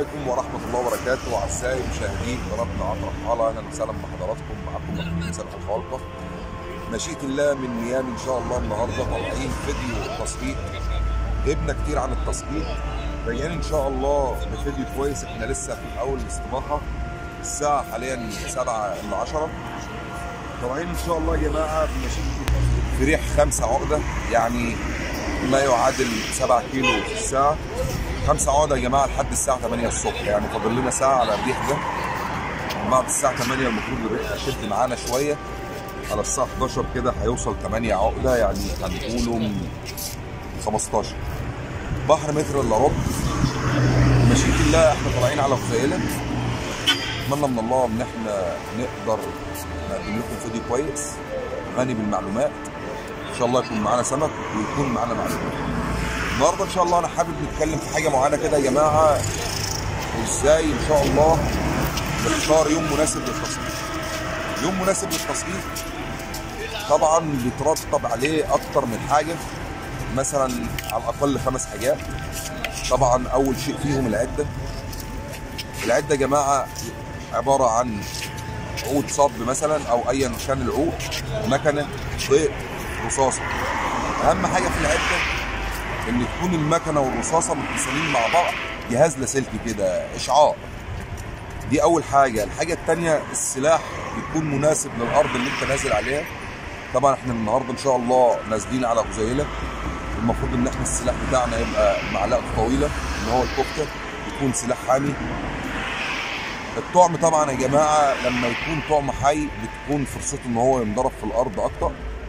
عليكم ورحمة الله وبركاته أعزائي مشاهدين قناتنا عطر حالة أهلا وسهلا بحضراتكم معكم محمد سامح الخالقة مشيئة الله من ميامي إن شاء الله النهاردة طالعين فيديو تصويت جبنا كتير عن التصويت راجعين إن شاء الله بفيديو كويس إحنا لسه في أول الاستباحة الساعة حاليا 7 إلا 10 طالعين إن شاء الله يا جماعة بمشيئة في ريح خمسة عقدة يعني ما يعادل 7 كيلو في الساعة خمسة عقدة يا جماعة لحد الساعة 8 الصبح يعني فاضل لنا ساعة على الريح ده بعد الساعة 8 المفروض الريح هيشد معانا شوية على الساعة 11 كده هيوصل 8 عقدة يعني هنقوله من 15 بحر متر الا ربع مشيئة الله احنا طالعين على غزيلة اتمنى من الله ان احنا نقدر نقدم لكم فيديو كويس غني بالمعلومات ان شاء الله يكون معانا سمك ويكون معانا معلومات النهارده ان شاء الله انا حابب نتكلم في حاجه معينه كده يا جماعه ازاي ان شاء الله نختار يوم مناسب للتصوير يوم مناسب للتصوير طبعا بيترتب عليه اكتر من حاجه مثلا على الاقل خمس حاجات طبعا اول شيء فيهم العده العده يا جماعه عباره عن عود صب مثلا او ايا كان العود مكنه خيط رصاصه اهم حاجه في العده ان تكون المكنه والرصاصه متصلين مع بعض جهاز لاسلكي كده اشعاع دي اول حاجه الحاجه الثانيه السلاح يكون مناسب للارض اللي انت نازل عليها طبعا احنا النهارده ان شاء الله نازلين على غزيله المفروض ان احنا السلاح بتاعنا يبقى معلقه طويله اللي هو الكفته يكون سلاح حامي الطعم طبعا يا جماعه لما يكون طعم حي بتكون فرصته ان هو ينضرب في الارض اكتر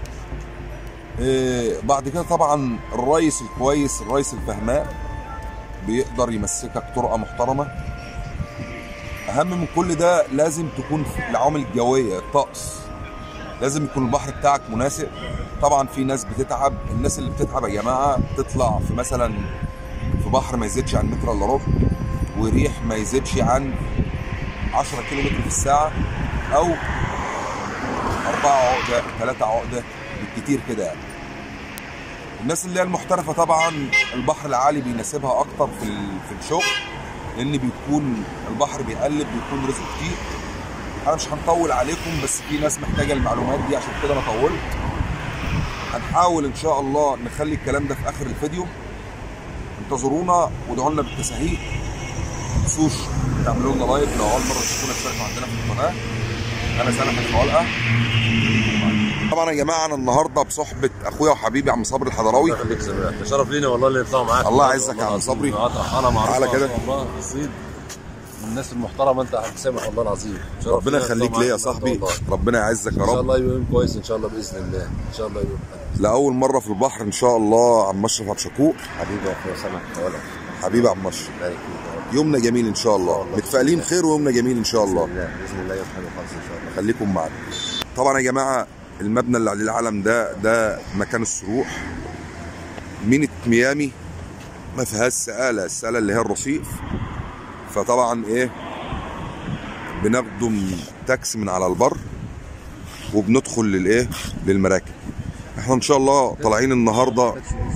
إيه بعد كده طبعا الريس الكويس الريس الفهمان بيقدر يمسكك طرقه محترمه اهم من كل ده لازم تكون في العوامل الجويه الطقس لازم يكون البحر بتاعك مناسب طبعا في ناس بتتعب الناس اللي بتتعب يا جماعه تطلع في مثلا في بحر ما يزيدش عن متر الا ربع وريح ما يزيدش عن 10 كيلو متر في الساعه او 4 عقده 3 عقده بالكتير كده يعني الناس اللي هي المحترفه طبعا البحر العالي بيناسبها اكتر في في الشغل لان بيكون البحر بيقلب بيكون رزق كتير انا مش هنطول عليكم بس في ناس محتاجه المعلومات دي عشان كده انا طولت هنحاول ان شاء الله نخلي الكلام ده في اخر الفيديو انتظرونا وادعوا لنا بالتساهيل ما تنسوش تعملوا لنا لايك لو اول مره تشوفونا اشتركوا عندنا في القناه انا سامح الخالقه طبعا يا جماعه انا النهارده بصحبه اخويا وحبيبي عم صبري الحضراوي الله يخليك سماح شرف لينا والله اللي نطلع معاك الله يعزك يا عم صبري. انا معروف تعالى كده. والله الصيد من الناس المحترمه انت عم سامح والله العظيم شرف ربنا لينا يخليك نطلع ليا يا معاك صاحبي والله. ربنا يعزك يا ان شاء رب الله يوم كويس ان شاء الله باذن الله ان شاء الله يوم حلو. لاول مره في البحر ان شاء الله عم اشرف عبد شكور حبيبي يا اخويا سامح ولا حبيبي عم اشرف بارك فيك يا رب. يومنا جميل ان شاء الله الله. متفائلين خير ويومنا جميل ان شاء باذن الله الله باذن الله يوم حلو خالص ان شاء الله خليكم معنا طبعا يا جماعه المبنى اللي عليه العلم ده ده مكان السروح مينة ميامي ما فيهاش سقاله السقاله اللي هي الرصيف فطبعا ايه بناخده من تاكس من على البر وبندخل للايه للمراكب احنا ان شاء الله طالعين النهارده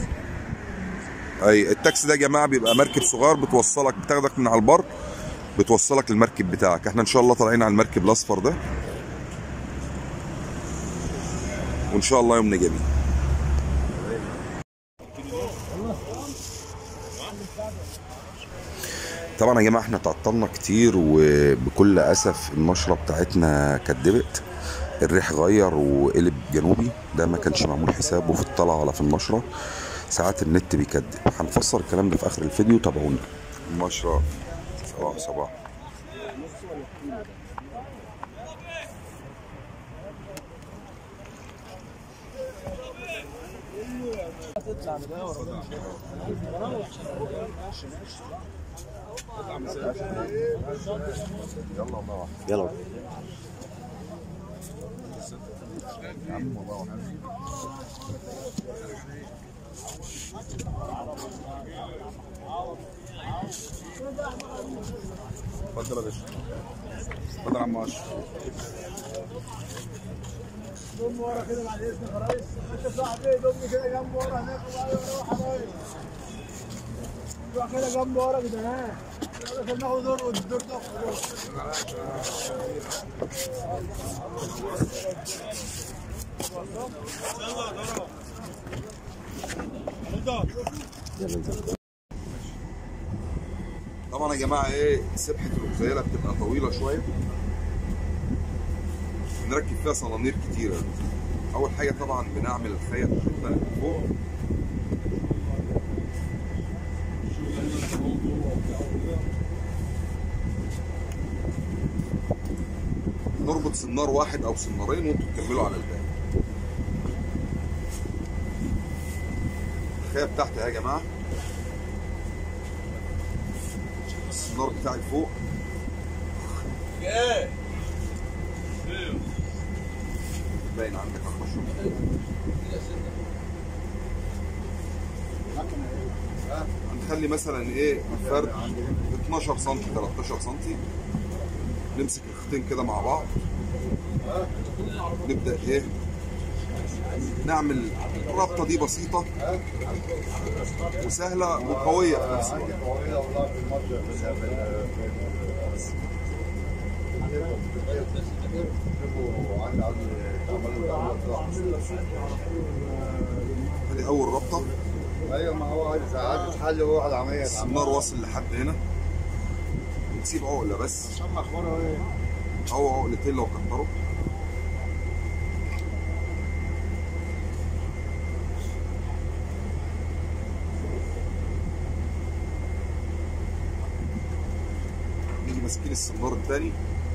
اي التاكسي ده يا جماعه بيبقى مركب صغير بتوصلك بتاخدك من على البر بتوصلك للمركب بتاعك احنا ان شاء الله طالعين على المركب الاصفر ده وان شاء الله يومنا جميل طبعا يا جماعه احنا تعطلنا كتير وبكل اسف النشره بتاعتنا كدبت الريح غير وقلب جنوبي ده ما كانش معمول حسابه في الطلعه ولا في النشره ساعات النت بيكذب هنفسر الكلام ده في اخر الفيديو تابعونا النشره صباح صباح يلا اتفضل يا باشا اتفضل يا عم اشرف ضم ورا كده بعد اذنك يا ريس انت صاحبي ضم كده جنب ورا هناك وبعد روح يا ريس روح كده جنب ورا كده ها يلا ناخد دور والدور ده طبعا يا جماعه ايه سبحه الغزاله بتبقى طويله شويه بنركب فيها صنانير كتيره اول حاجه طبعا بنعمل الخيط بتاعتنا من فوق نربط سنار واحد او سنارين وانتوا تكملوا على الباقي الخيط بتاعتي اهي يا جماعه السنار بتاعي فوق باين عندك اخر شويه هنخلي مثلا ايه الفرد 12 سم 13 سم نمسك الخيطين كده مع بعض نبدا ايه نعمل الربطه دي بسيطه وسهله وقويه في نفس الوقت ادي اول ربطه ايوه ما هو ساعات تحل واحد عمليه السنار واصل لحد هنا نسيب عقله بس عشان اخباره ايه؟ او عقلتين لو كتروا نيجي ماسكين السنار التاني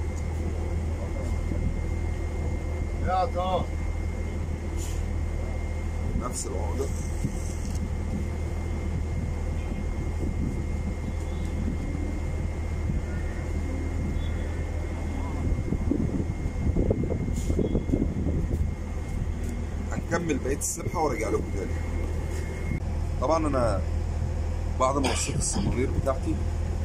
يا طه نفس العقدة هنكمل بقية السبحة وارجع لكم تاني طبعا انا بعد ما رصيت الصنانير بتاعتي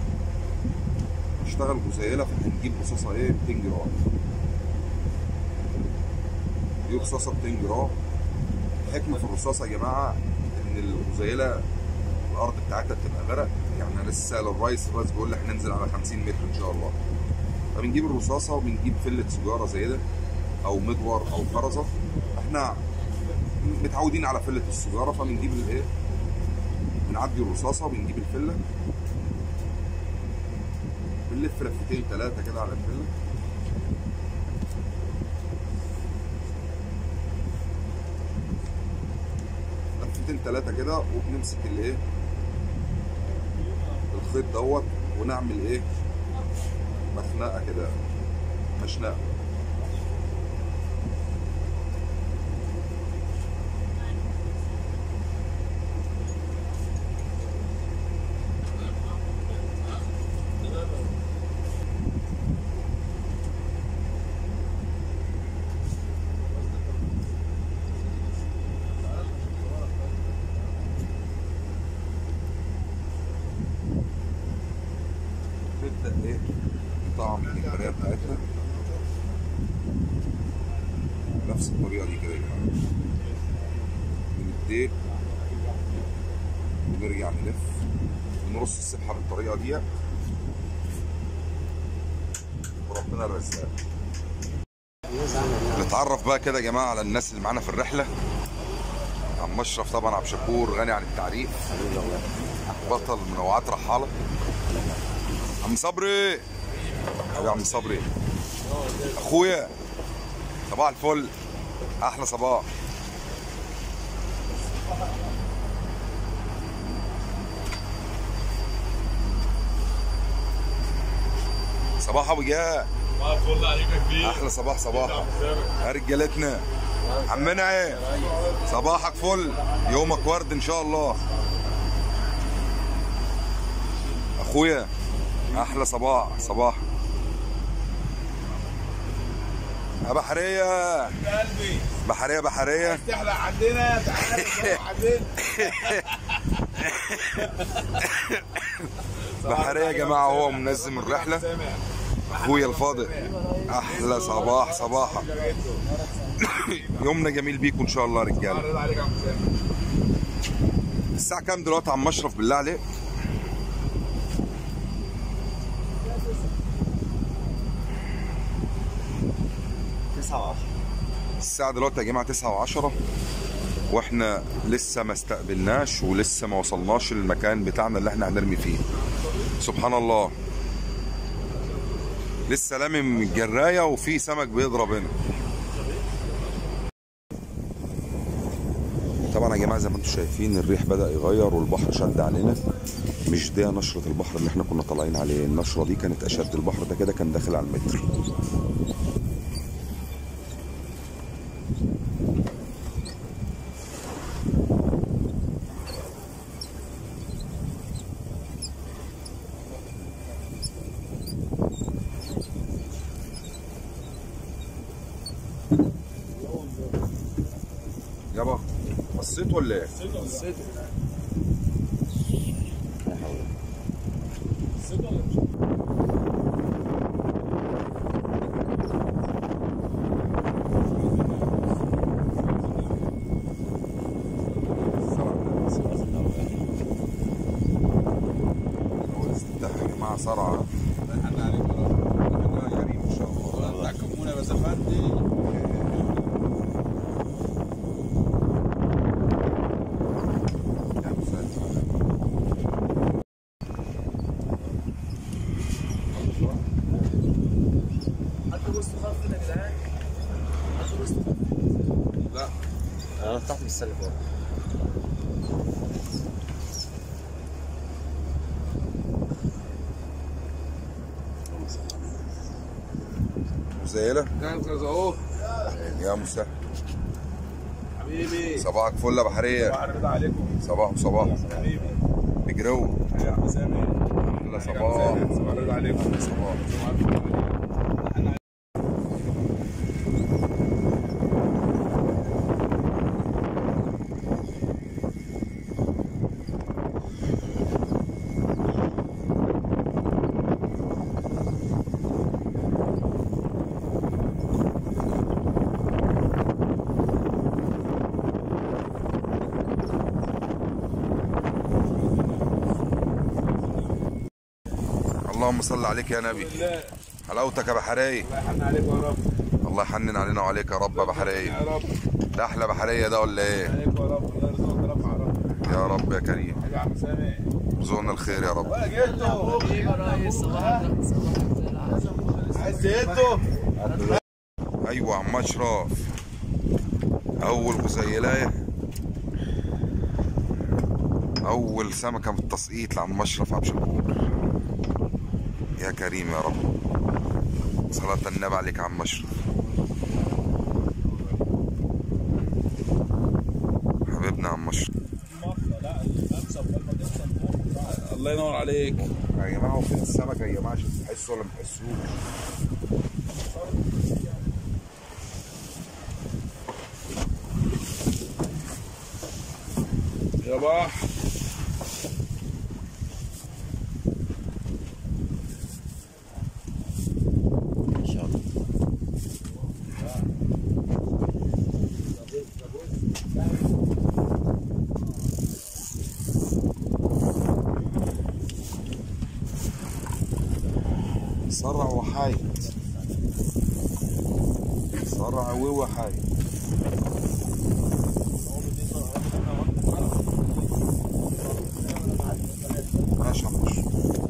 اشتغل جزيلة فهنجيب رصاصة ايه 200 جرام دي رصاصة 200 جرام الحكمة في الرصاصة يا جماعة إن الغزيلة الأرض بتاعتها بتبقى غرق يعني أنا لسه سائل الرئيس الرئيس بيقول لي هننزل على 50 متر إن شاء الله فبنجيب الرصاصة وبنجيب فلة سيجارة زي ده أو مدور أو خرزة إحنا متعودين على فلة السيجارة فبنجيب الإيه بنعدي الرصاصة وبنجيب الفلة بنلف لفتين ثلاثة كده على الفلة لفتين ثلاثة كده وبنمسك الايه الخيط دوت ونعمل ايه مخنقة كده مشنقة نبدأ ايه نطعم البرايه بتاعتنا نفس الطريقة دي كده يا جماعة من الديل ونرجع نلف ونرص السبحة بالطريقة دي وربنا الرزاق نتعرف بقى كده يا جماعة على الناس اللي معانا في الرحلة عم اشرف طبعا عبد الشكور غني عن التعريف بطل منوعات رحالة عم صبري يا عم صبري اخويا صباح الفل احلى صباح صباح ابو جاه صباح الفل عليك يا كبير احلى صباح صباح يا رجالتنا عمنا ايه صباحك فل يومك ورد ان شاء الله اخويا احلى صباح صباح يا بحريه قلبي بحريه بحريه تحلق عندنا تعالى تروح عندنا بحريه يا جماعه هو منظم الرحله سامع اخويا الفاضل احلى صباح صباحك يومنا جميل بيكم ان شاء الله يا رجاله عرض عليك يا عم سامع الساعه كام دلوقتي يا عم اشرف بالله عليك 9 و10 الساعة دلوقتي يا جماعة 9 و10 واحنا لسه ما استقبلناش ولسه ما وصلناش للمكان بتاعنا اللي احنا هنرمي فيه سبحان الله لسه لامم الجراية وفي سمك بيضرب هنا طبعا يا جماعة زي ما انتم شايفين الريح بدأ يغير والبحر شد علينا مش ده نشرة البحر اللي احنا كنا طالعين عليه النشرة دي كانت أشد البحر ده كده كان داخل على المتر يابا بصيت ولا ايه؟ مع صرعة احنا عليك يا رب ربنا كريم ان شاء الله بتاع كمونه بس افندي يا مساعد. حد وسط خط يا جدعان حد وسط لا انا فتحت بالسلة فوق مزيلة جاهز اهو يا مسهل حبيبي صباحك فل يا بحرية صباح الرضا عليكم صباح وصباح حبيبي نجرو يا عم سامي لا صباح صباح الرضا عليكم صباح اللهم صل عليك يا نبي الله حلاوتك يا بحرية الله يحن عليكم يا رب الله يحنن علينا وعليك يا رب يا يا بحرية رب ده احلى بحرية ده ولا ايه عليكم يا رب الله يرزقك يا رب يا رب يا رب يا كريم يا عم سامي ارزقنا الخير يا رب ولا جيتوا حبيبي يا ريس صباح صباح الخير عايز جيتوا ايوه عم اشرف اول غزيلايه اول سمكه من التسقيط لعم اشرف عبد الشكور يا كريم يا رب صلاة النبي عليك يا عم اشرف حبيبنا يا عم اشرف الله ينور عليك يا جماعه هو فين السمكه يا جماعه عشان تحسوا ولا ما تحسوش يا بح ان شاء الله صرع وحايد صرع ووحايد ماشي يا عم اشرف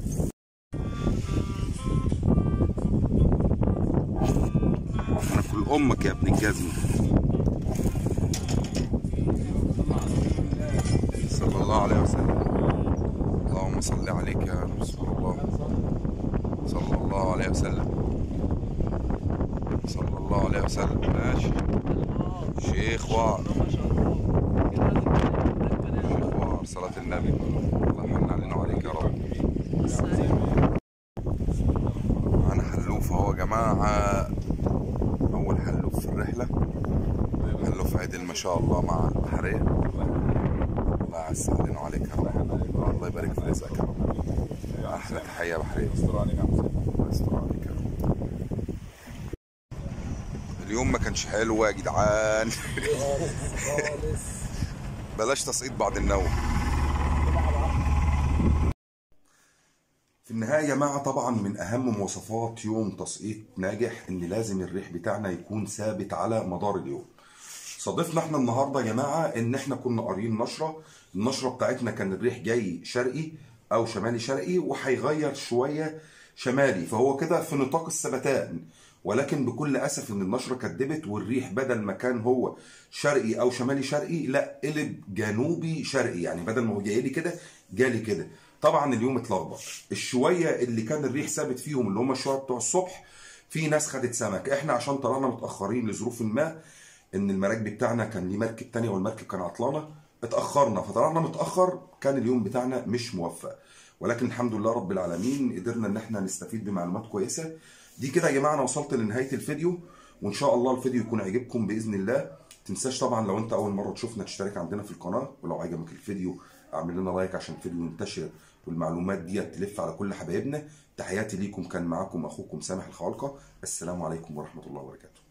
انا كل امك يا ابن الجزمه صلى الله عليه وسلم اللهم صل عليك يا رسول الله صلى الله عليه وسلم صلى الله عليه وسلم ماشي شيخ وار شيخ وار صلاة النبي الله يحن علينا وعليك يا رب معانا حلوف اهو يا جماعة أول حلوف في الرحلة حلوف عدل ما شاء الله مع البحرية الله يعز علينا وعليك يا رب الله يبارك في رزقك يا رب أحلى تحية بحرية استر عليك يا عم سامي الله يستر عليك يا رب. اليوم ما كانش حلو يا جدعان بلاش تسقيط بعد النوم في النهاية يا جماعة طبعا من أهم مواصفات يوم تسقيط ناجح إن لازم الريح بتاعنا يكون ثابت على مدار اليوم. صادفنا احنا النهاردة يا جماعة إن احنا كنا قاريين نشرة، النشرة بتاعتنا كان الريح جاي شرقي أو شمالي شرقي وهيغير شوية شمالي فهو كده في نطاق الثبتان ولكن بكل أسف إن النشرة كدبت والريح بدل ما كان هو شرقي أو شمالي شرقي لا قلب جنوبي شرقي يعني بدل ما هو جاي لي كده جالي كده. طبعا اليوم اتلخبط الشويه اللي كان الريح ثابت فيهم اللي هم الشويه بتوع الصبح في ناس خدت سمك احنا عشان طلعنا متاخرين لظروف ما ان المراكب بتاعنا كان ليه مركب تانية والمركب كان عطلانه اتاخرنا فطلعنا متاخر كان اليوم بتاعنا مش موفق ولكن الحمد لله رب العالمين قدرنا ان احنا نستفيد بمعلومات كويسه دي كده يا جماعه انا وصلت لنهايه الفيديو وان شاء الله الفيديو يكون عجبكم باذن الله تنساش طبعا لو انت اول مره تشوفنا تشترك عندنا في القناه ولو عجبك الفيديو اعمل لنا لايك عشان الفيديو ينتشر والمعلومات دي تلف على كل حبايبنا تحياتي ليكم كان معاكم اخوكم سامح الخالقه السلام عليكم ورحمه الله وبركاته